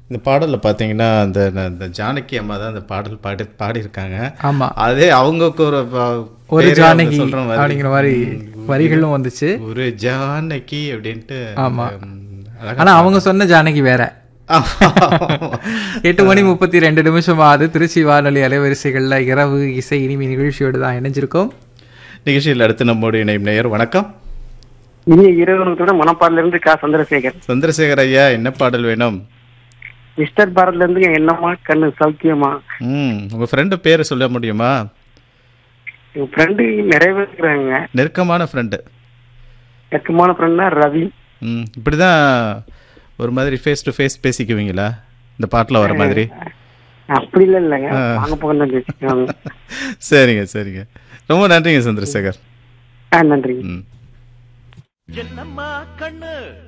இந்த பாடலில் பார்த்தீங்கன்னா அந்த இந்த ஜானகி அம்மா தான் அந்த பாடல் பாடி பாடியிருக்காங்க ஆமா அதே அவங்களுக்கு ஒரு ப- ஒரு பேரே அவங்க ஜானகி சொல்ற மாதிரி. அப்படிங்கிற மாதிரி வரிகளும் வந்துச்சு ஒரு ஜானகி அப்படின்ட்டு ஆமா. ம், அழகா ஆனா அவங்க சொன்ன ஜானகி வேற எட்டு மணி முப்பத்தி ரெண்டு நிமிஷம் ஆகுது திருச்சி வானொலி அலைவரிசைகள்ல இரவு இசை இனிமை நிகழ்ச்சியோடு தான் இணைஞ்சிருக்கோம் நிகழ்ச்சியில் அடுத்து நம்மோடு இணையும் நேயர் வணக்கம் இனிய இரவு மணப்பாடுல இருந்து கா சந்திரசேகர் சந்திரசேகர் ஐயா என்ன பாடல் வேணும் மிஸ்டர் பாரத்ல இருந்து என்னம்மா கண்ணு சௌக்கியமா ம் உங்க ஃப்ரெண்டு பேரை சொல்ல முடியுமா என் ஃப்ரெண்டு நிறைய பேர் இருக்கிறாங்க நெருக்கமான ஃப்ரெண்டு நெருக்கமான ஃப்ரெண்ட்னா ரவி ம் இப்படிதான் ஒரு மாதிரி ஃபேஸ் டு ஃபேஸ் பேசிக்குவீங்களா இந்த பாட்டில் வர மாதிரி அப்படி இல்ல இல்லைங்க வாங்க போக தான் பேசிக்கோங்க சரிங்க சரிங்க ரொம்ப நன்றிங்க சந்திரசேகர் ஆ நன்றி ம் என்னம்மா கண்ணு